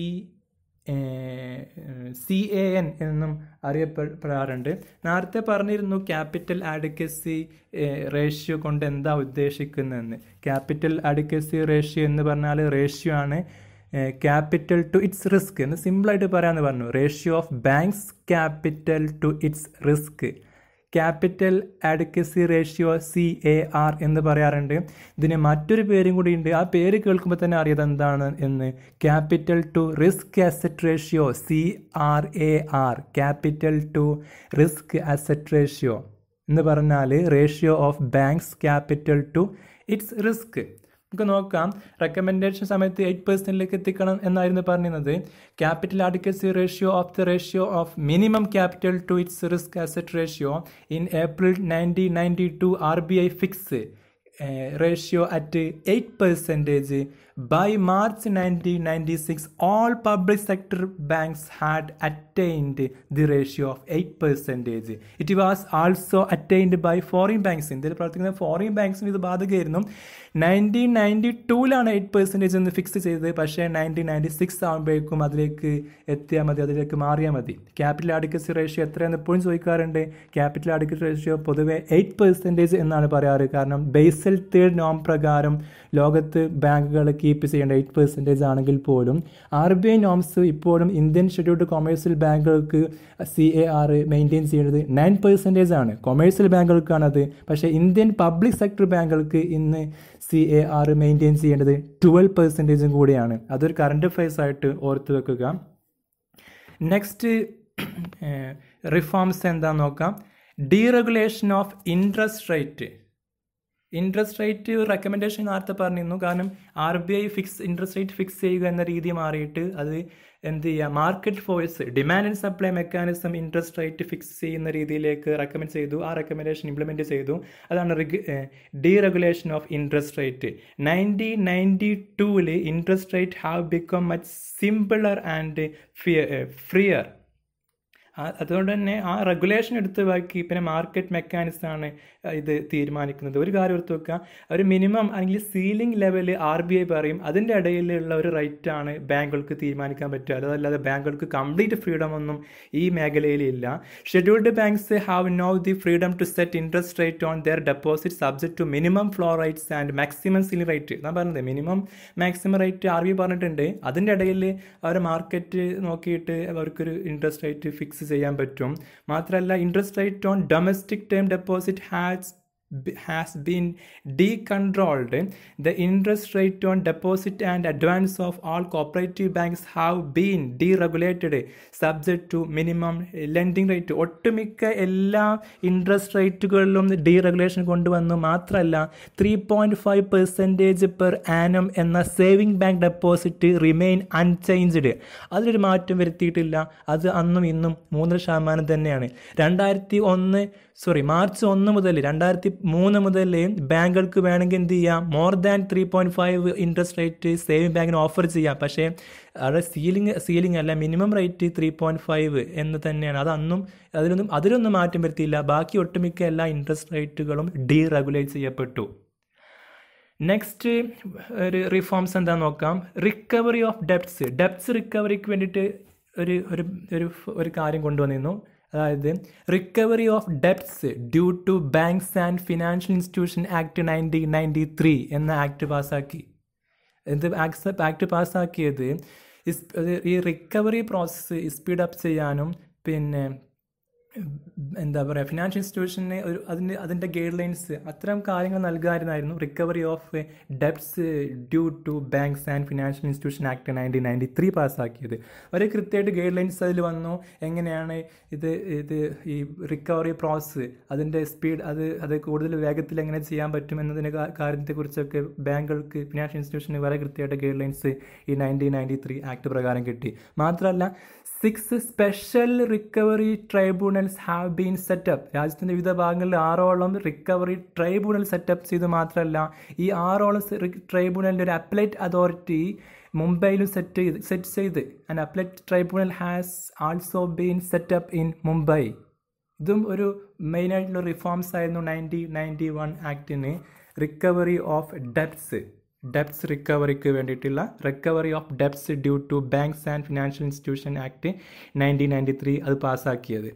സി എ എൻ എന്നും അറിയപ്പെടാറുണ്ട് നേരത്തെ പറഞ്ഞിരുന്നു ക്യാപിറ്റൽ ആഡ്വക്കസി റേഷ്യോ കൊണ്ട് എന്താ ഉദ്ദേശിക്കുന്നതെന്ന് ക്യാപിറ്റൽ ആഡ്വക്കസി റേഷ്യോ എന്ന് പറഞ്ഞാൽ റേഷ്യോ ആണ് ക്യാപിറ്റൽ ടു ഇറ്റ്സ് റിസ്ക് എന്ന് സിമ്പിളായിട്ട് പറയാമെന്ന് പറഞ്ഞു ratio of banks capital to its risk capital advocacy ratio C A R എന്ന് പറയാറുണ്ട് ഇതിന് മറ്റൊരു പേരും കൂടി ഉണ്ട് ആ പേര് കേൾക്കുമ്പോൾ തന്നെ അറിയാം എന്താണ് എന്ന് capital to risk asset ratio C R A R capital to risk asset ratio എന്ന് പറഞ്ഞാൽ ratio of banks capital to its risk നമുക്ക് നോക്കാം റെക്കമെൻഡേഷൻ സമയത്ത് എയ്റ്റ് പെർസെൻറ്റിലേക്ക് എത്തിക്കണം എന്നായിരുന്നു പറഞ്ഞിരുന്നത് capital adequacy ratio of the ratio of minimum capital to its risk asset ratio in April nineteen ninety two R B I fix ratio at eight percentage by March nineteen ninety six all public sector banks had attained the ratio of eight percentage it was also attained by foreign banks ഇന്ത്യയിൽ പ്രവർത്തിക്കുന്ന ഫോറിൻ ബാങ്ക്സിന് ഇത് ബാധകമായിരുന്നു നയൻറ്റീൻ നയൻറ്റി ടൂവിലാണ് എയ്റ്റ് പെർസെൻറ്റേജ് എന്ന് ഫിക്സ് ചെയ്തത് പക്ഷേ നയൻറ്റീൻ നയൻറ്റി സിക്സ് ആകുമ്പോഴേക്കും അതിലേക്ക് എത്തിയാൽ മതി അതിലേക്ക് മാറിയാൽ മതി ക്യാപിറ്റൽ ആഡിക്കസി റേഷ്യോ എത്രയെന്ന് എപ്പോഴും ചോദിക്കാറുണ്ട് ക്യാപിറ്റൽ ആഡിക്കസി റേഷ്യോ പൊതുവെ എയ്റ്റ് പെർസെൻറ്റേജ് എന്നാണ് പറയാറ് കാരണം ബേസൽ തേർഡ് നോം പ്രകാരം ലോകത്ത് ബാങ്കുകൾ കീപ്പ് ചെയ്യേണ്ട എയ്റ്റ് പെർസെൻറ്റേജ് ആണെങ്കിൽ പോലും ആർ ബി ഐ നോംസ് ഇപ്പോഴും ഇന്ത്യൻ ഷെഡ്യൂൾഡ് കൊമേഴ്സ്യൽ ബാങ്കുകൾക്ക് സി എ ആർ മെയിൻറ്റെയിൻ ചെയ്യേണ്ടത് നയൻ പെർസെൻറ്റേജ് ആണ് കൊമേഴ്സ്യൽ ബാങ്കുകൾക്കാണത് പക്ഷേ ഇന്ത്യൻ പബ്ലിക് സെക്ടർ ബാങ്കുകൾക്ക് ഇന്ന് സി എ ആർ മെയിൻറ്റെയിൻ ചെയ്യേണ്ടത് ട്വൽവ് പെർസെൻറ്റേജും കൂടിയാണ് അതൊരു കറണ്ട് ഫേസ് ആയിട്ട് ഓർത്ത് വെക്കുക നെക്സ്റ്റ് റിഫോംസ് എന്താണെന്ന് നോക്കാം deregulation of interest rate interest rate recommendation നേരത്തെ പറഞ്ഞിരുന്നു കാരണം R B I fix interest rate fix ചെയ്യുക എന്ന രീതി മാറിയിട്ട് അത് എന്ത് ചെയ്യുക market force demand and supply mechanism interest rate fix ചെയ്യുന്ന രീതിയിലേക്ക് റെക്കമെൻഡ് ചെയ്തു ആ റെക്കമെൻഡേഷൻ ഇംപ്ലിമെൻറ്റ് ചെയ്തു അതാണ് deregulation of interest rate nineteen ninety ടൂവിൽ interest rate have become much simpler and fear freer അതുകൊണ്ട് തന്നെ ആ റെഗുലേഷൻ എടുത്ത് ബാക്കി പിന്നെ മാർക്കറ്റ് മെക്കാനിസം ആണ് ഇത് തീരുമാനിക്കുന്നത് ഒരു കാര്യം ഓർത്ത് വെക്കുക ഒരു മിനിമം അല്ലെങ്കിൽ ceiling level R B I പറയും അതിൻ്റെ ഇടയിലുള്ള ഒരു റേറ്റ് ആണ് ബാങ്കുകൾക്ക് തീരുമാനിക്കാൻ പറ്റുക അതല്ലാതെ ബാങ്കുകൾക്ക് കംപ്ലീറ്റ് ഫ്രീഡം ഒന്നും ഈ മേഖലയിൽ ഇല്ല scheduled banks have no the freedom to set interest rate on their deposit subject to minimum floor rates and maximum ceiling rate ഞാൻ പറഞ്ഞത് minimum maximum rate R B I പറഞ്ഞിട്ടുണ്ട് അതിൻ്റെ ഇടയിൽ അവർ മാർക്കറ്റ് നോക്കിയിട്ട് അവർക്കൊരു ഇൻട്രസ്റ്റ് റേറ്റ് ഫിക്സ് ചെയ്യാൻ പറ്റും മാത്രമല്ല interest rate on domestic term deposit has has been decontrolled the interest rate on deposit and advance of all cooperative banks have been deregulated subject to minimum lending rate ഒട്ടുമിക്ക എല്ലാ ഇൻട്രസ്റ്റ് റേറ്റുകളിലും ഡീറെഗുലേഷൻ കൊണ്ടുവന്നു മാത്രമല്ല three point five percentage per annum എന്ന saving bank deposit remain unchanged അതിലൊരു മാറ്റം വരുത്തിയിട്ടില്ല അത് അന്നും ഇന്നും മൂന്നര ശതമാനം തന്നെയാണ് രണ്ടായിരത്തി ഒന്ന് സോറി മാർച്ച് ഒന്ന് മുതൽ രണ്ടായിരത്തി മൂന്ന് മുതൽ ബാങ്കുകൾക്ക് വേണമെങ്കിൽ എന്ത് ചെയ്യാം more than three point five interest rate saving ബാങ്കിന് ഓഫർ ചെയ്യാം പക്ഷേ അവിടെ സീലിംഗ് സീലിംഗ് അല്ല minimum rate three point five എന്ന് തന്നെയാണ് അത് അന്നും അതിലൊന്നും അതിലൊന്നും മാറ്റം വരുത്തിയില്ല ബാക്കി ഒട്ടുമിക്ക എല്ലാ ഇൻട്രസ്റ്റ് റേറ്റുകളും ഡീറെഗുലേറ്റ് ചെയ്യപ്പെട്ടു നെക്സ്റ്റ് ഒരു റിഫോംസ് എന്താ നോക്കാം റിക്കവറി ഓഫ് ഡെപ്റ്റ്സ് ഡെപ്റ്റ്സ് റിക്കവറിക്ക് വേണ്ടിയിട്ട് ഒരു ഒരു ഒരു ഒരു കാര്യം കൊണ്ടുവന്നിരുന്നു അതായത് recovery of debts due to banks and financial institution act nineteen ninety three എന്ന ആക്ട് പാസ്സാക്കി എന്ത് ആക്സെപ്റ്റ് ആക്ട് പാസ്സാക്കിയത് ഈ റിക്കവറി പ്രോസസ്സ് സ്പീഡ് അപ്പ് ചെയ്യാനും പിന്നെ എന്താ പറയുക ഫിനാൻഷ്യൽ ഇൻസ്റ്റിറ്റ്യൂഷന് ഒരു അതിൻ്റെ അതിൻ്റെ ഗൈഡ് ലൈൻസ് അത്തരം കാര്യങ്ങൾ നൽകാനായിരുന്നു recovery of debts due to banks and financial institution act nineteen ninety three പാസ്സാക്കിയത് ഒരു കൃത്യമായിട്ട് ഗൈഡ് ലൈൻസ് അതിൽ വന്നു എങ്ങനെയാണ് ഇത് ഇത് ഈ റിക്കവറി പ്രോസസ്സ് അതിൻ്റെ സ്പീഡ് അത് അത് കൂടുതൽ വേഗത്തിൽ എങ്ങനെ ചെയ്യാൻ പറ്റും എന്നതിൻ്റെ കാര്യത്തെക്കുറിച്ചൊക്കെ ബാങ്കുകൾക്ക് ഫിനാൻഷ്യൽ ഇൻസ്റ്റിറ്റ്യൂഷന് വളരെ കൃത്യമായിട്ട് ഗൈഡ് ലൈൻസ് ഈ നയൻറ്റീൻ നയൻറ്റി ത്രീ ആക്ട് പ്രകാരം കിട്ടി മാത്രമല്ല six special recovery tribunals have been set up രാജ്യത്തിൻ്റെ വിവിധ ഭാഗങ്ങളിൽ ആറോളം റിക്കവറി ട്രൈബ്യൂണൽ സെറ്റപ്പ് ചെയ്ത് മാത്രമല്ല ഈ ആറോളം ട്രൈബ്യൂണലിൻ്റെ ഒരു അപ്ലൈറ്റ് അതോറിറ്റി മുംബൈയിലും സെറ്റ് ചെയ്ത് സെറ്റ് ചെയ്ത് and appellate tribunal has also been set up in Mumbai ഇതും ഒരു മെയിനായിട്ടുള്ള റിഫോംസ് ആയിരുന്നു നയൻറ്റി നയൻറ്റി വൺ ആക്ടിന് റിക്കവറി ഓഫ് ഡെപ്റ്റ്സ് ഡെപ്റ്റ്സ് റിക്കവറിക്ക് വേണ്ടിയിട്ടുള്ള recovery of debts due to banks and financial institution act nineteen ninety three അത് പാസ്സാക്കിയത്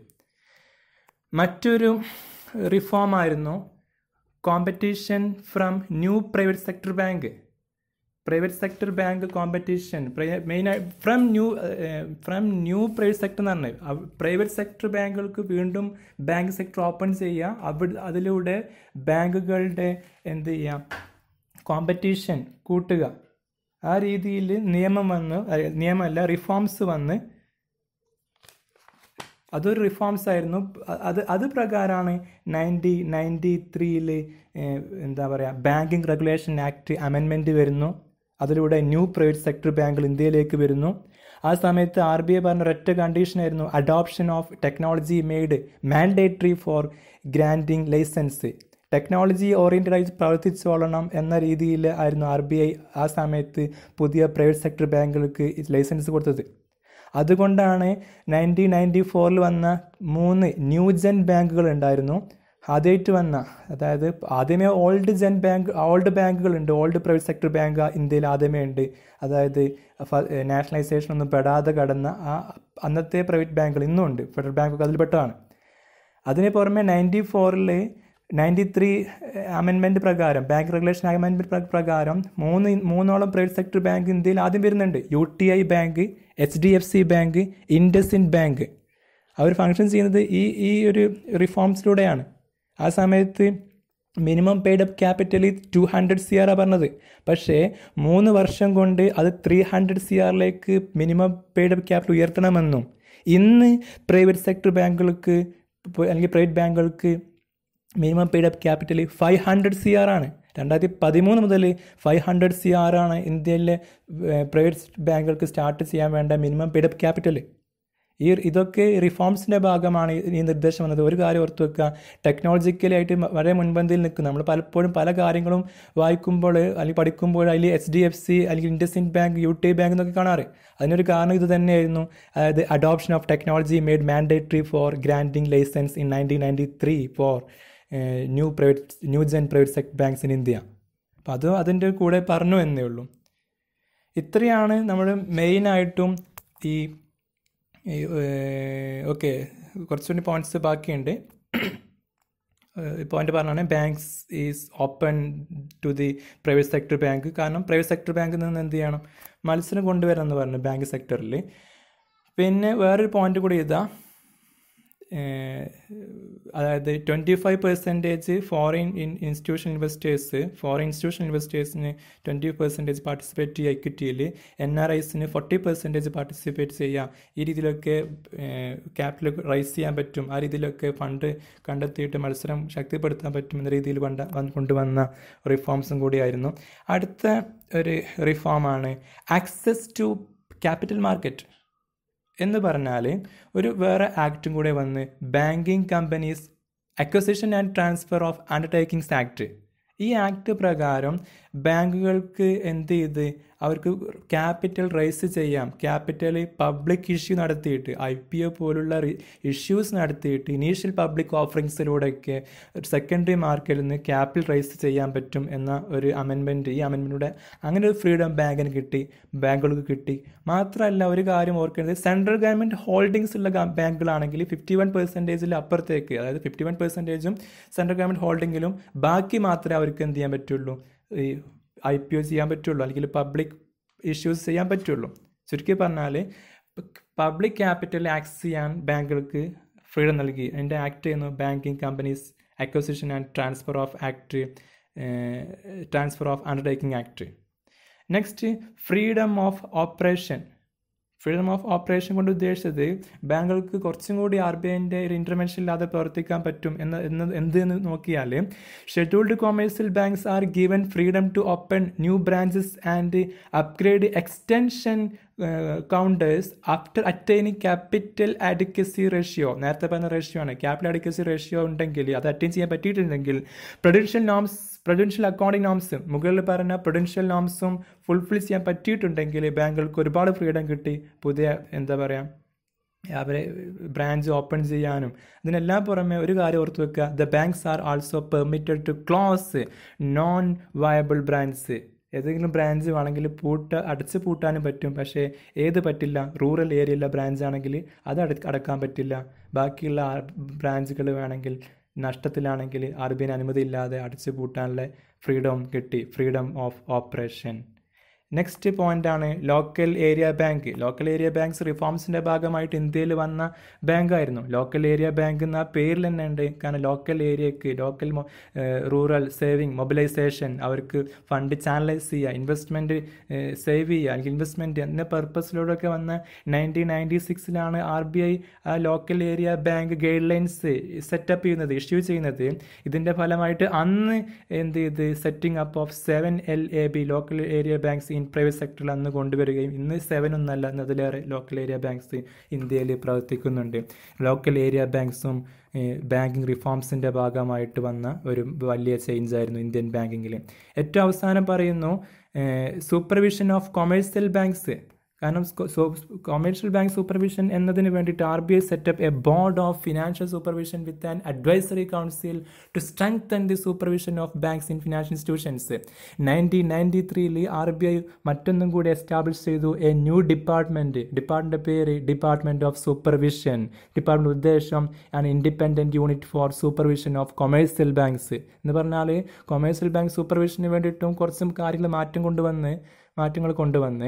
മറ്റൊരു റിഫോം ആയിരുന്നു competition from new private sector bank private sector bank competition മെയിനായി from new from new private sector എന്ന് പറഞ്ഞത് പ്രൈവറ്റ് സെക്ടർ ബാങ്കുകൾക്ക് വീണ്ടും ബാങ്ക് സെക്ടർ ഓപ്പൺ ചെയ്യുക അവിടെ അതിലൂടെ ബാങ്കുകളുടെ എന്ത് ചെയ്യാം കോമ്പറ്റീഷൻ കൂട്ടുക ആ രീതിയിൽ നിയമം വന്ന് നിയമമല്ല റിഫോംസ് വന്ന് അതൊരു റിഫോംസ് ആയിരുന്നു അത് അത് പ്രകാരമാണ് നയൻറ്റി നയൻറ്റി ത്രീയിൽ എന്താ പറയുക ബാങ്കിങ് റെഗുലേഷൻ ആക്ട് അമെൻമെൻറ്റ് വരുന്നു അതിലൂടെ ന്യൂ പ്രൈവറ്റ് സെക്ടർ ബാങ്കുകൾ ഇന്ത്യയിലേക്ക് വരുന്നു ആ സമയത്ത് ആർ ബി ഐ പറഞ്ഞ ഒരൊറ്റ കണ്ടീഷനായിരുന്നു adoption of technology made mandatory for granting license technology oriented ആയി പ്രവർത്തിച്ചോളണം എന്ന രീതിയിൽ ആയിരുന്നു ആർ ബി ഐ ആ സമയത്ത് പുതിയ പ്രൈവറ്റ് സെക്ടർ ബാങ്കുകൾക്ക് ലൈസൻസ് കൊടുത്തത് അതുകൊണ്ടാണ് നയൻറ്റീൻ നയൻറ്റി ഫോറിൽ വന്ന മൂന്ന് ന്യൂ ജെൻ ബാങ്കുകൾ ഉണ്ടായിരുന്നു ആദ്യമായിട്ട് വന്ന അതായത് ആദ്യമേ ഓൾഡ് ജെൻ ബാങ്ക് ഓൾഡ് ബാങ്കുകളുണ്ട് ഓൾഡ് പ്രൈവറ്റ് സെക്ടർ ബാങ്ക് ഇന്ത്യയിൽ ആദ്യമേ ഉണ്ട് അതായത് നാഷണലൈസേഷൻ ഒന്നും പെടാതെ കടന്ന ആ അന്നത്തെ പ്രൈവറ്റ് ബാങ്കുകൾ ഇന്നും ഉണ്ട് ഫെഡറൽ ബാങ്കൊക്കെ അതിൽപ്പെട്ടതാണ് അതിന് പുറമെ നയൻറ്റി ഫോറിൽ നയൻറ്റി ത്രീ അമെൻമെൻറ്റ് പ്രകാരം ബാങ്ക് റെഗുലേഷൻ അമെൻമെൻറ്റ് പ്രകാരം മൂന്ന് മൂന്നോളം പ്രൈവറ്റ് സെക്ടർ ബാങ്ക് ഇന്ത്യയിൽ ആദ്യം വരുന്നുണ്ട് U T I bank H D F C bank IndusInd bank അവർ ഫങ്ഷൻ ചെയ്യുന്നത് ഈ ഈ ഒരു റിഫോംസിലൂടെയാണ് ആ സമയത്ത് minimum paid up capital two hundred C ആറാണ് പറഞ്ഞത് പക്ഷേ മൂന്ന് വർഷം കൊണ്ട് അത് ത്രീ ഹൺഡ്രഡ് സി ആറിലേക്ക് മിനിമം പെയ്ഡ് അപ്പ് ക്യാപിറ്റൽ ഉയർത്തണമെന്നും ഇന്ന് പ്രൈവറ്റ് സെക്ടർ ബാങ്കുകൾക്ക് അല്ലെങ്കിൽ പ്രൈവറ്റ് ബാങ്കുകൾക്ക് minimum paid up capital five hundred C R ആണ് രണ്ടായിരത്തി പതിമൂന്ന് മുതൽ ഫൈവ് ഹൺഡ്രഡ് സി ആർ ആണ് ഇന്ത്യയിലെ പ്രൈവറ്റ് ബാങ്കുകൾക്ക് സ്റ്റാർട്ട് ചെയ്യാൻ വേണ്ട മിനിമം പെയ്ഡ് അപ്പ് ക്യാപിറ്റൽ ഈ ഇതൊക്കെ റിഫോംസിൻ്റെ ഭാഗമാണ് ഈ നിർദ്ദേശം വന്നത് ഒരു കാര്യം ഓർത്ത് വെക്കുക ടെക്നോളജിക്കലായിട്ട് വളരെ മുൻപന്തിയിൽ നിൽക്കുന്ന നമ്മൾ പലപ്പോഴും പല കാര്യങ്ങളും വായിക്കുമ്പോൾ അല്ലെങ്കിൽ പഠിക്കുമ്പോൾ അതിൽ എച്ച് ഡി എഫ് സി അല്ലെങ്കിൽ ഇൻഡസിൻ ബാങ്ക് യു ടി ബാങ്ക് എന്നൊക്കെ കാണാറ് അതിനൊരു കാരണം ഇത് തന്നെയായിരുന്നു അതായത് adoption of technology made mandatory for granting licence in nineteen ninety three four new private new gen private sector banks in India അപ്പോൾ അത് അതിൻ്റെ കൂടെ പറഞ്ഞു എന്നേ ഉള്ളൂ ഇത്രയാണ് നമ്മൾ മെയിനായിട്ടും ഈ ഓക്കെ കുറച്ചുകൂടി പോയിന്റ്സ് ബാക്കിയുണ്ട് പോയിന്റ് പറഞ്ഞാണ് banks is open to the private sector bank കാരണം പ്രൈവറ്റ് സെക്ടർ ബാങ്കിൽ നിന്ന് എന്ത് ചെയ്യണം മത്സരം കൊണ്ടുവരണം എന്ന് പറഞ്ഞു ബാങ്ക് സെക്ടറിൽ പിന്നെ വേറൊരു പോയിന്റ് കൂടി ഇതാ അതായത് twenty five percentage foreign institution investors foreign institution ഇൻവെസ്റ്റേഴ്സിന് ട്വൻറ്റി പെർസെൻറ്റേജ് പാർട്ടിസിപ്പേറ്റ് ചെയ്യുക ഇക്വിറ്റിയിൽ എൻ ആർ ഐസിന് ഫോർട്ടി പെർസെൻറ്റേജ് പാർട്ടിസിപ്പേറ്റ് ചെയ്യുക ഈ രീതിയിലൊക്കെ ക്യാപിറ്റൽ റൈസ് ചെയ്യാൻ പറ്റും ആ രീതിയിലൊക്കെ ഫണ്ട് കണ്ടെത്തിയിട്ട് മത്സരം ശക്തിപ്പെടുത്താൻ പറ്റും എന്ന രീതിയിൽ കൊണ്ട കൊണ്ടുവന്ന റിഫോംസും കൂടിയായിരുന്നു അടുത്ത ഒരു റിഫോമാണ് ആക്സസ് ടു ക്യാപിറ്റൽ മാർക്കറ്റ് എന്ന് പറഞ്ഞാൽ ഒരു വേറെ ആക്റ്റും കൂടെ വന്ന് banking companies acquisition and transfer of undertakings act ഈ ആക്ട് പ്രകാരം ബാങ്കുകൾക്ക് എന്ത് ചെയ്ത് അവർക്ക് ക്യാപിറ്റൽ റൈസ് ചെയ്യാം ക്യാപിറ്റൽ പബ്ലിക് ഇഷ്യൂ നടത്തിയിട്ട് ഐ പി ഒ പോലുള്ള ഇഷ്യൂസ് നടത്തിയിട്ട് ഇനീഷ്യൽ പബ്ലിക് ഓഫറിങ്സിലൂടെയൊക്കെ സെക്കൻഡറി മാർക്കറ്റിൽ നിന്ന് ക്യാപിറ്റൽ റൈസ് ചെയ്യാൻ പറ്റും എന്ന ഒരു അമെൻമെൻറ്റ് ഈ അമെൻമെൻറ്റിലൂടെ അങ്ങനെ ഒരു ഫ്രീഡം ബാങ്കിന് കിട്ടി ബാങ്കുകൾക്ക് കിട്ടി മാത്രമല്ല ഒരു കാര്യം ഓർക്കേണ്ടത് സെൻട്രൽ ഗവൺമെൻറ് ഹോൾഡിങ്സ് ഉള്ള ഗ- ബാങ്കുകളാണെങ്കിൽ ഫിഫ്റ്റി വൺ പെർസെൻറ്റേജിൽ അപ്പുറത്തേക്ക് അതായത് ഫിഫ്റ്റി വൺ പെർസെൻറ്റേജും സെൻട്രൽ ഗവൺമെൻറ് ഹോൾഡിങ്ങിലും ബാക്കി മാത്രമേ അവർക്ക് എന്ത് ചെയ്യാൻ പറ്റുള്ളൂ ഈ ഐ പി ഒ ചെയ്യാൻ പറ്റുള്ളൂ അല്ലെങ്കിൽ പബ്ലിക് ഇഷ്യൂസ് ചെയ്യാൻ പറ്റുള്ളൂ ചുരുക്കി പറഞ്ഞാൽ പബ്ലിക് ക്യാപിറ്റൽ ആക്സസ് ചെയ്യാൻ ബാങ്കുകൾക്ക് ഫ്രീഡം നൽകി അതിൻ്റെ ആക്ട് ചെയ്യുന്നു banking companies acquisition and transfer of act transfer of undertaking act next freedom of operation freedom of operation കൊണ്ട് ഉദ്ദേശിച്ചത് ബാങ്കുകൾക്ക് കുറച്ചും കൂടി ആർ ബി ഐൻ്റെ ഒരു ഇൻ്റർവെൻഷൻ ഇല്ലാതെ പ്രവർത്തിക്കാൻ പറ്റും എന്ന് എന്ന് എന്ത് എന്ന് നോക്കിയാൽ scheduled commercial banks are given freedom to open new branches and upgrade extension counters after attaining capital adequacy ratio നേരത്തെ പറഞ്ഞ റേഷ്യോ ആണ് ക്യാപിറ്റൽ അഡിക്കസി റേഷ്യോ ഉണ്ടെങ്കിൽ അത് അറ്റൈൻ ചെയ്യാൻ പറ്റിയിട്ടുണ്ടെങ്കിൽ പ്രൊഡൻഷ്യൽ നോംസ് പ്രൊഡൻഷ്യൽ അക്കൗണ്ടിങ് നോംസും മുകളിൽ പറഞ്ഞ പ്രൊഡൻഷ്യൽ നോംസും ഫുൾഫിൽ ചെയ്യാൻ പറ്റിയിട്ടുണ്ടെങ്കിൽ ബാങ്കുകൾക്ക് ഒരുപാട് ഫ്രീഡം കിട്ടി പുതിയ എന്താ പറയുക അവരെ ബ്രാഞ്ച് ഓപ്പൺ ചെയ്യാനും ഇതിനെല്ലാം പുറമെ ഒരു കാര്യം ഓർത്ത് വെക്കുക the banks are also permitted to close non viable branch ഏതെങ്കിലും ബ്രാഞ്ച് വേണമെങ്കിൽ പൂട്ട അടച്ച് പൂട്ടാനും പറ്റും പക്ഷേ ഏത് പറ്റില്ല റൂറൽ ഏരിയയിലെ ബ്രാഞ്ച് ആണെങ്കിൽ അത് അട അടക്കാൻ പറ്റില്ല ബാക്കിയുള്ള ബ്രാഞ്ചുകൾ വേണമെങ്കിൽ നഷ്ടത്തിലാണെങ്കിൽ ആർ ബി ഐ അനുമതി ഇല്ലാതെ അടച്ചു പൂട്ടാനുള്ള ഫ്രീഡം കിട്ടി freedom of operation next point ആണ് local area bank local area banks റിഫോംസിന്റെ ഭാഗമായിട്ട് ഇന്ത്യയിൽ വന്ന ബാങ്കായിരുന്നു ലോക്കൽ ഏരിയ ബാങ്ക് എന്ന പേരിൽ തന്നെ ഉണ്ട് കാരണം ലോക്കൽ ഏരിയക്ക് ലോക്കൽ റൂറൽ സേവിങ് മൊബിലൈസേഷൻ അവർക്ക് ഫണ്ട് ചാനലൈസ് ചെയ്യുക ഇൻവെസ്റ്റ്മെന്റ് സേവ് ചെയ്യുക അല്ലെങ്കിൽ ഇൻവെസ്റ്റ്മെന്റ് എന്ന പർപ്പസിലൂടെയൊക്കെ വന്ന നയൻറ്റീൻ നയൻറ്റി സിക്സിലാണ് R B I local area bank guidelines set up ചെയ്യുന്നത് ഇഷ്യൂ ചെയ്യുന്നത് ഇതിന്റെ ഫലമായിട്ട് അന്ന് എന്ത് ചെയ്ത് setting up of seven L A B local area banks in private സെക്ടറിൽ അന്ന് കൊണ്ടുവരികയും ഇന്ന് സെവൻ ഒന്നല്ല അന്ന് അതിലേറെ ലോക്കൽ ഏരിയ ബാങ്ക്സ് ഇന്ത്യയിൽ പ്രവർത്തിക്കുന്നുണ്ട് ലോക്കൽ ഏരിയ ബാങ്ക്സും ബാങ്കിങ് റിഫോംസിൻ്റെ ഭാഗമായിട്ട് വന്ന ഒരു വലിയ ചേഞ്ച് ആയിരുന്നു ഇന്ത്യൻ ബാങ്കിങ്ങിൽ ഏറ്റവും അവസാനം പറയുന്നു സൂപ്പർവിഷൻ ഓഫ് കൊമേഴ്സ്യൽ ബാങ്ക്സ് കാരണം കൊമേഴ്ഷ്യൽ ബാങ്ക് സൂപ്പർവിഷൻ എന്നതിന് വേണ്ടിയിട്ട് R B I set up a board of financial supervision with an advisory council to strengthen the supervision of banks in financial institutions nineteen ninety ത്രീയിൽ ആർ ബി ഐ മറ്റൊന്നും കൂടി എസ്റ്റാബ്ലിഷ് ചെയ്തു എ ന്യൂ ഡിപ്പാർട്ട്മെൻറ്റ് ഡിപ്പാർട്ട്മെൻറ്റ് പേര് ഡിപ്പാർട്ട്മെൻറ്റ് ഓഫ് സൂപ്പർവിഷൻ ഡിപ്പാർട്ട്മെൻറ്റ് ഉദ്ദേശം ആണ് independent unit for supervision of commercial banks എന്ന് പറഞ്ഞാൽ കൊമേഴ്സ്യൽ ബാങ്ക് സൂപ്പർവിഷന് വേണ്ടിയിട്ടും കുറച്ചും കാര്യങ്ങൾ മാറ്റം കൊണ്ടുവന്ന് മാറ്റങ്ങൾ കൊണ്ടുവന്ന്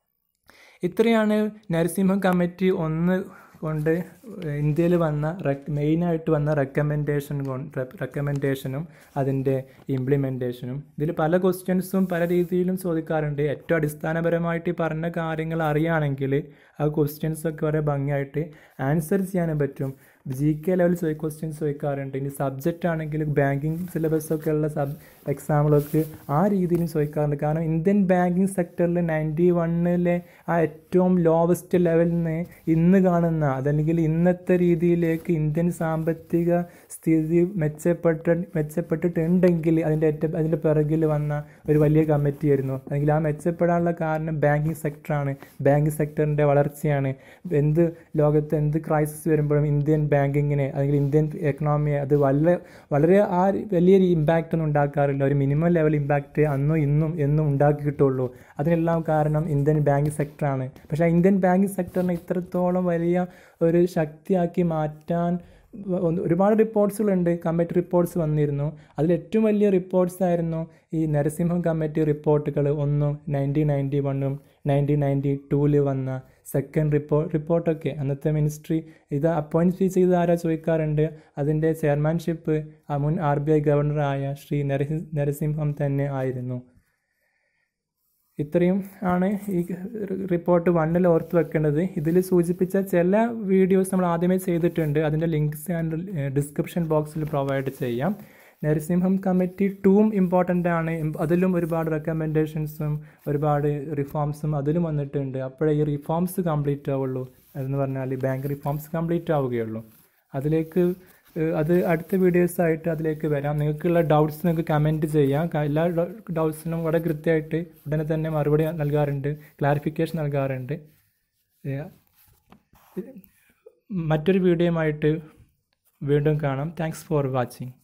ഇത്രയാണ് നരസിംഹം കമ്മിറ്റി ഒന്ന് കൊണ്ട് ഇന്ത്യയിൽ വന്ന മെയിനായിട്ട് വന്ന റെക്കമെൻഡേഷൻ റെക്കമെൻഡേഷനും അതിൻ്റെ ഇംപ്ലിമെൻറ്റേഷനും ഇതിൽ പല ക്വസ്റ്റ്യൻസും പല രീതിയിലും ചോദിക്കാറുണ്ട് ഏറ്റവും അടിസ്ഥാനപരമായിട്ട് ഈ പറഞ്ഞ കാര്യങ്ങൾ അറിയുകയാണെങ്കിൽ ആ ക്വസ്റ്റ്യൻസ് ഒക്കെ വളരെ ഭംഗിയായിട്ട് ആൻസർ ചെയ്യാനും പറ്റും ജി കെ ലെവൽ ചോദി ക്വസ്റ്റ്യൻസ് ചോദിക്കാറുണ്ട് ഇനി സബ്ജക്റ്റ് ആണെങ്കിൽ ബാങ്കിങ് സിലബസ് ഒക്കെ ഉള്ള സബ് എക്സാമുകളൊക്കെ ആ രീതിയിലും ചോദിക്കാറുണ്ട് കാരണം ഇന്ത്യൻ ബാങ്കിങ് സെക്ടറിൽ നയൻറ്റി വണ്ണിലെ ആ ഏറ്റവും ലോവസ്റ്റ് ലെവലിൽ നിന്ന് ഇന്ന് കാണുന്ന അതല്ലെങ്കിൽ ഇന്നത്തെ രീതിയിലേക്ക് ഇന്ത്യൻ സാമ്പത്തിക സ്ഥിതി മെച്ചപ്പെട്ട മെച്ചപ്പെട്ടിട്ടുണ്ടെങ്കിൽ അതിൻ്റെ ഏറ്റവും അതിൻ്റെ പിറകിൽ വന്ന ഒരു വലിയ കമ്മിറ്റി ആയിരുന്നു അല്ലെങ്കിൽ ആ മെച്ചപ്പെടാനുള്ള കാരണം ബാങ്കിങ് സെക്ടറാണ് ബാങ്കിങ് സെക്ടറിൻ്റെ വളർച്ചയാണ് എന്ത് ലോകത്ത് എന്ത് ക്രൈസിസ് വരുമ്പോഴും ഇന്ത്യൻ ബാങ്കിങ്ങിനെ അല്ലെങ്കിൽ ഇന്ത്യൻ എക്കണോമിയെ അത് വളരെ വളരെ ആ വലിയൊരു ഇമ്പാക്റ്റ് ഒന്നും ഉണ്ടാക്കാറില്ല ഒരു മിനിമം ലെവൽ ഇമ്പാക്റ്റ് അന്നും ഇന്നും എന്നും ഉണ്ടാക്കി കിട്ടുള്ളൂ അതിനെല്ലാം കാരണം ഇന്ത്യൻ ബാങ്കിങ് സെക്ടറാണ് പക്ഷേ ഇന്ത്യൻ ബാങ്കിങ് സെക്ടറിനെ ഇത്രത്തോളം വലിയ ഒരു ശക്തിയാക്കി മാറ്റാൻ ഒരുപാട് റിപ്പോർട്ട്സുകളുണ്ട് കമ്മിറ്റി റിപ്പോർട്ട്സ് വന്നിരുന്നു അതിൽ ഏറ്റവും വലിയ റിപ്പോർട്ട്സ് ആയിരുന്നു ഈ നരസിംഹം കമ്മിറ്റി റിപ്പോർട്ടുകൾ ഒന്നും നയൻറ്റീൻ നയൻറ്റി വണ്ണും നയൻറ്റീൻ നയൻറ്റി ടൂവിൽ വന്ന സെക്കൻഡ് റിപ്പോർട്ട് റിപ്പോർട്ടൊക്കെ അന്നത്തെ മിനിസ്ട്രി ഇത് അപ്പോയിൻറ്റ് ചെയ്ത് ആരാ ചോദിക്കാറുണ്ട് അതിൻ്റെ ചെയർമാൻഷിപ്പ് മുൻ ആർ ബി ഐ ഗവർണറായ ശ്രീ നരസി നരസിംഹം തന്നെ ആയിരുന്നു ഇത്രയും ആണ് ഈ റിപ്പോർട്ട് വണ്ണിൽ ഓർത്ത് വെക്കേണ്ടത് ഇതിൽ സൂചിപ്പിച്ച ചില വീഡിയോസ് നമ്മൾ ആദ്യമേ ചെയ്തിട്ടുണ്ട് അതിൻ്റെ ലിങ്ക്സ് ഞാൻ ഡിസ്ക്രിപ്ഷൻ ബോക്സിൽ പ്രൊവൈഡ് ചെയ്യാം നരസിംഹം കമ്മിറ്റി ടൂം ഇമ്പോർട്ടൻ്റ് ആണ് അതിലും ഒരുപാട് റെക്കമെൻഡേഷൻസും ഒരുപാട് റിഫോംസും അതിലും വന്നിട്ടുണ്ട് അപ്പോഴേ ഈ റിഫോംസ് കംപ്ലീറ്റ് ആവുള്ളൂ എന്ന് പറഞ്ഞാൽ ബാങ്ക് റിഫോംസ് കംപ്ലീറ്റ് ആവുകയുള്ളൂ അതിലേക്ക് ഏഹ് അത് അടുത്ത വീഡിയോസായിട്ട് അതിലേക്ക് വരാം നിങ്ങൾക്കുള്ള ഡൗട്ട്സ് നിങ്ങൾക്ക് കമൻറ്റ് ചെയ്യാം ക- എല്ലാ ഡൗട്ട്സിനും വളരെ കൃത്യമായിട്ട് ഉടനെ തന്നെ മറുപടി നൽകാറുണ്ട് ക്ലാരിഫിക്കേഷൻ നൽകാറുണ്ട് ഏഹ് മറ്റൊരു വീഡിയോയുമായിട്ട് വീണ്ടും കാണാം താങ്ക്സ് ഫോർ വാച്ചിങ്